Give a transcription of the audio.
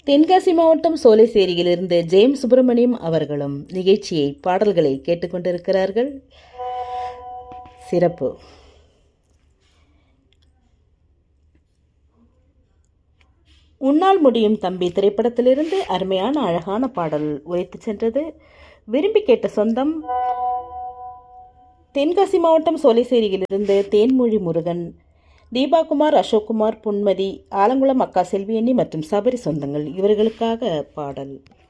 தென்காசி மாவட்டம் சோலைசேரியிலிருந்து ஜெயம் சுப்பிரமணியம் அவர்களும் நிகழ்ச்சியை பாடல்களை கேட்டுக்கொண்டிருக்கிறார்கள் சிறப்பு உன்னால் முடியும் தம்பி திரைப்படத்திலிருந்து அருமையான அழகான பாடல் உரைத்து சென்றது விரும்பி கேட்ட சொந்தம் தென்காசி மாவட்டம் சோலைசேரியிலிருந்து தேன்மொழி முருகன் தீபாகுமார் அசோக்குமார் புன்மதி ஆலங்குளம் அக்கா செல்வியண்ணி மற்றும் சபரி சொந்தங்கள் இவர்களுக்காக பாடல்